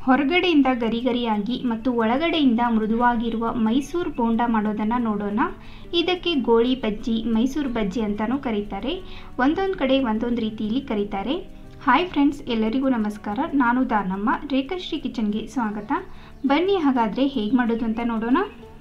ಹೊರಗಡೆಯಿಂದ ಗರಿ ಗರಿಯಾಗಿ ಮತ್ತು ಒಳಗಡೆಯಿಂದ ಮೃದುವಾಗಿರುವ ಮೈಸೂರು ಬೋಂಡ ಮಾಡೋದನ್ನು ನೋಡೋಣ ಇದಕ್ಕೆ ಗೋಳಿ ಬಜ್ಜಿ ಮೈಸೂರು ಬಜ್ಜಿ ಅಂತಲೂ ಕರೀತಾರೆ ಒಂದೊಂದು ಕಡೆ ಒಂದೊಂದು ರೀತಿಯಲ್ಲಿ ಕರೀತಾರೆ ಹಾಯ್ ಫ್ರೆಂಡ್ಸ್ ಎಲ್ಲರಿಗೂ ನಮಸ್ಕಾರ ನಾನು ದಾನಮ್ಮ ರೇಖಾಶ್ರೀ ಕಿಚನ್ಗೆ ಸ್ವಾಗತ ಬನ್ನಿ ಹಾಗಾದರೆ ಹೇಗೆ ಮಾಡೋದು ಅಂತ ನೋಡೋಣ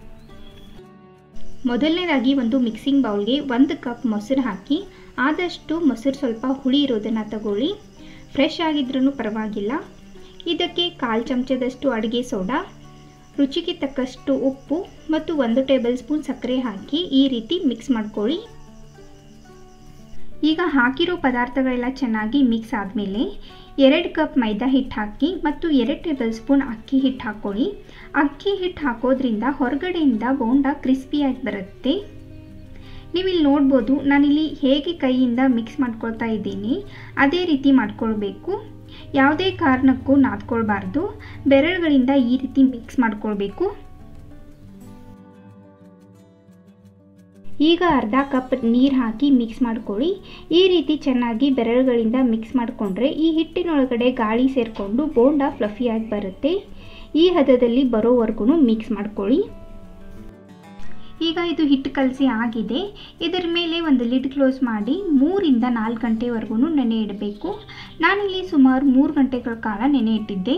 ಮೊದಲನೇದಾಗಿ ಒಂದು ಮಿಕ್ಸಿಂಗ್ ಬೌಲ್ಗೆ ಒಂದು ಕಪ್ ಮೊಸರು ಹಾಕಿ ಆದಷ್ಟು ಮೊಸರು ಸ್ವಲ್ಪ ಹುಳಿ ಇರೋದನ್ನು ತಗೊಳ್ಳಿ ಫ್ರೆಶ್ ಆಗಿದ್ರೂ ಪರವಾಗಿಲ್ಲ ಇದಕ್ಕೆ ಕಾಲು ಚಮಚದಷ್ಟು ಅಡುಗೆ ಸೋಡಾ ರುಚಿಗೆ ತಕ್ಕಷ್ಟು ಉಪ್ಪು ಮತ್ತು ಒಂದು ಟೇಬಲ್ ಸ್ಪೂನ್ ಸಕ್ಕರೆ ಹಾಕಿ ಈ ರೀತಿ ಮಿಕ್ಸ್ ಮಾಡ್ಕೊಳ್ಳಿ ಈಗ ಹಾಕಿರೋ ಪದಾರ್ಥಗಳೆಲ್ಲ ಚೆನ್ನಾಗಿ ಮಿಕ್ಸ್ ಆದಮೇಲೆ ಎರಡು ಕಪ್ ಮೈದಾ ಹಿಟ್ಟು ಹಾಕಿ ಮತ್ತು ಎರಡು ಟೇಬಲ್ ಸ್ಪೂನ್ ಅಕ್ಕಿ ಹಿಟ್ಟು ಹಾಕ್ಕೊಳ್ಳಿ ಅಕ್ಕಿ ಹಿಟ್ಟು ಹಾಕೋದ್ರಿಂದ ಹೊರಗಡೆಯಿಂದ ಬೋಂಡ ಕ್ರಿಸ್ಪಿಯಾಗಿ ಬರುತ್ತೆ ನೀವಿಲ್ಲಿ ನೋಡ್ಬೋದು ನಾನಿಲ್ಲಿ ಹೇಗೆ ಕೈಯಿಂದ ಮಿಕ್ಸ್ ಮಾಡ್ಕೊಳ್ತಾ ಇದ್ದೀನಿ ಅದೇ ರೀತಿ ಮಾಡ್ಕೊಳ್ಬೇಕು ಯಾವುದೇ ಕಾರಣಕ್ಕೂ ನಾದ್ಕೊಳ್ಬಾರ್ದು ಬೆರಳುಗಳಿಂದ ಈ ರೀತಿ ಮಿಕ್ಸ್ ಮಾಡ್ಕೊಳ್ಬೇಕು ಈಗ ಅರ್ಧ ಕಪ್ ನೀರು ಹಾಕಿ ಮಿಕ್ಸ್ ಮಾಡ್ಕೊಳ್ಳಿ ಈ ರೀತಿ ಚೆನ್ನಾಗಿ ಬೆರಳುಗಳಿಂದ ಮಿಕ್ಸ್ ಮಾಡಿಕೊಂಡ್ರೆ ಈ ಹಿಟ್ಟಿನೊಳಗಡೆ ಗಾಳಿ ಸೇರಿಕೊಂಡು ಬೋಂಡ ಫ್ಲಫಿಯಾಗಿ ಬರುತ್ತೆ ಈ ಹದದಲ್ಲಿ ಬರೋವರೆಗೂ ಮಿಕ್ಸ್ ಮಾಡ್ಕೊಳ್ಳಿ ಈಗ ಇದು ಹಿಟ್ಟು ಕಲಸಿ ಆಗಿದೆ ಇದರ ಮೇಲೆ ಒಂದು ಲಿಡ್ ಕ್ಲೋಸ್ ಮಾಡಿ ಮೂರಿಂದ ನಾಲ್ಕು ಗಂಟೆವರೆಗೂ ನೆನೆ ಇಡಬೇಕು ನಾನಿಲ್ಲಿ ಸುಮಾರು ಮೂರು ಗಂಟೆಗಳ ಕಾಲ ನೆನೆ ಇಟ್ಟಿದ್ದೆ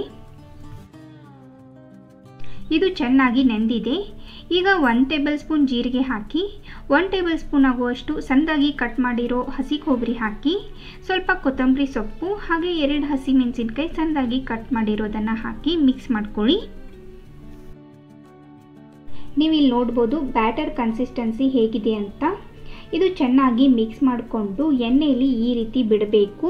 ಇದು ಚೆನ್ನಾಗಿ ನೆಂದಿದೆ ಈಗ ಒನ್ ಟೇಬಲ್ ಸ್ಪೂನ್ ಜೀರಿಗೆ ಹಾಕಿ ಒನ್ ಟೇಬಲ್ ಸ್ಪೂನ್ ಆಗುವಷ್ಟು ಸಣ್ಣದಾಗಿ ಕಟ್ ಮಾಡಿರೋ ಹಸಿ ಕೊಬ್ಬರಿ ಹಾಕಿ ಸ್ವಲ್ಪ ಕೊತ್ತಂಬರಿ ಸೊಪ್ಪು ಹಾಗೆ ಎರಡು ಹಸಿ ಮೆಣಸಿನ್ಕಾಯಿ ಸಣ್ಣದಾಗಿ ಕಟ್ ಮಾಡಿರೋದನ್ನು ಹಾಕಿ ಮಿಕ್ಸ್ ಮಾಡ್ಕೊಳ್ಳಿ ನೀವು ಇಲ್ಲಿ ನೋಡ್ಬೋದು ಬ್ಯಾಟರ್ ಕನ್ಸಿಸ್ಟೆನ್ಸಿ ಹೇಗಿದೆ ಅಂತ ಇದು ಚೆನ್ನಾಗಿ ಮಿಕ್ಸ್ ಮಾಡಿಕೊಂಡು ಎಣ್ಣೆಯಲ್ಲಿ ಈ ರೀತಿ ಬಿಡಬೇಕು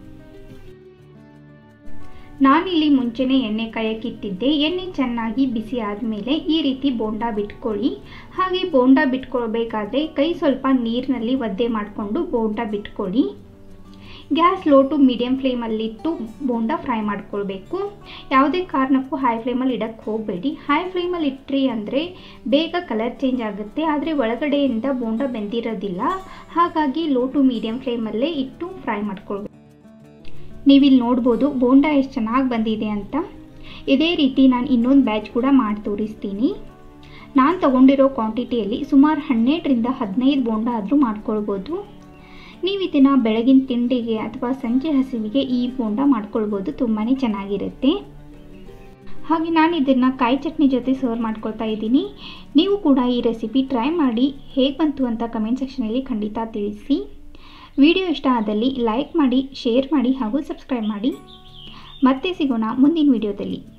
ನಾನಿಲ್ಲಿ ಮುಂಚೆನೇ ಎಣ್ಣೆ ಕಾಯಕ್ಕಿಟ್ಟಿದ್ದೆ ಎಣ್ಣೆ ಚೆನ್ನಾಗಿ ಬಿಸಿ ಆದಮೇಲೆ ಈ ರೀತಿ ಬೋಂಡ ಬಿಟ್ಕೊಳ್ಳಿ ಹಾಗೆ ಬೋಂಡ ಬಿಟ್ಕೊಳ್ಬೇಕಾದ್ರೆ ಕೈ ಸ್ವಲ್ಪ ನೀರಿನಲ್ಲಿ ಒದ್ದೆ ಮಾಡಿಕೊಂಡು ಬೋಂಡ ಬಿಟ್ಕೊಳ್ಳಿ ಗ್ಯಾಸ್ ಲೋ ಟು ಮೀಡಿಯಮ್ ಫ್ಲೇಮಲ್ಲಿಟ್ಟು ಬೋಂಡ ಫ್ರೈ ಮಾಡ್ಕೊಳ್ಬೇಕು ಯಾವುದೇ ಕಾರಣಕ್ಕೂ ಹೈ ಫ್ಲೇಮಲ್ಲಿ ಇಡಕ್ಕೆ ಹೋಗಬೇಡಿ ಹೈ ಫ್ಲೇಮಲ್ಲಿ ಇಟ್ರಿ ಅಂದರೆ ಬೇಗ ಕಲರ್ ಚೇಂಜ್ ಆಗುತ್ತೆ ಆದರೆ ಒಳಗಡೆಯಿಂದ ಬೋಂಡ ಬೆಂದಿರೋದಿಲ್ಲ ಹಾಗಾಗಿ ಲೋ ಟು ಮೀಡಿಯಮ್ ಫ್ಲೇಮಲ್ಲೇ ಇಟ್ಟು ಫ್ರೈ ಮಾಡ್ಕೊಳ್ಬೇಕು ನೀವಿಲ್ಲಿ ನೋಡ್ಬೋದು ಬೋಂಡ ಎಷ್ಟು ಚೆನ್ನಾಗಿ ಬಂದಿದೆ ಅಂತ ಇದೇ ರೀತಿ ನಾನು ಇನ್ನೊಂದು ಬ್ಯಾಚ್ ಕೂಡ ಮಾಡಿ ತೋರಿಸ್ತೀನಿ ನಾನು ತೊಗೊಂಡಿರೋ ಕ್ವಾಂಟಿಟಿಯಲ್ಲಿ ಸುಮಾರು ಹನ್ನೆರಡರಿಂದ ಹದಿನೈದು ಬೋಂಡ ಆದರೂ ಮಾಡ್ಕೊಳ್ಬೋದು ನೀವು ಇದನ್ನು ಬೆಳಗಿನ ತಿಂಡಿಗೆ ಅಥವಾ ಸಂಜೆ ಹಸಿವಿಗೆ ಈ ಬೋಂಡ ಮಾಡ್ಕೊಳ್ಬೋದು ತುಂಬಾ ಚೆನ್ನಾಗಿರುತ್ತೆ ಹಾಗೆ ನಾನು ಇದನ್ನು ಕಾಯಿ ಚಟ್ನಿ ಜೊತೆ ಸರ್ವ್ ಮಾಡ್ಕೊಳ್ತಾ ಇದ್ದೀನಿ ನೀವು ಕೂಡ ಈ ರೆಸಿಪಿ ಟ್ರೈ ಮಾಡಿ ಹೇಗೆ ಬಂತು ಅಂತ ಕಮೆಂಟ್ ಸೆಕ್ಷನಲ್ಲಿ ಖಂಡಿತ ತಿಳಿಸಿ ವಿಡಿಯೋ ಇಷ್ಟ ಆದಲ್ಲಿ ಲೈಕ್ ಮಾಡಿ ಶೇರ್ ಮಾಡಿ ಹಾಗೂ ಸಬ್ಸ್ಕ್ರೈಬ್ ಮಾಡಿ ಮತ್ತೆ ಸಿಗೋಣ ಮುಂದಿನ ವಿಡಿಯೋದಲ್ಲಿ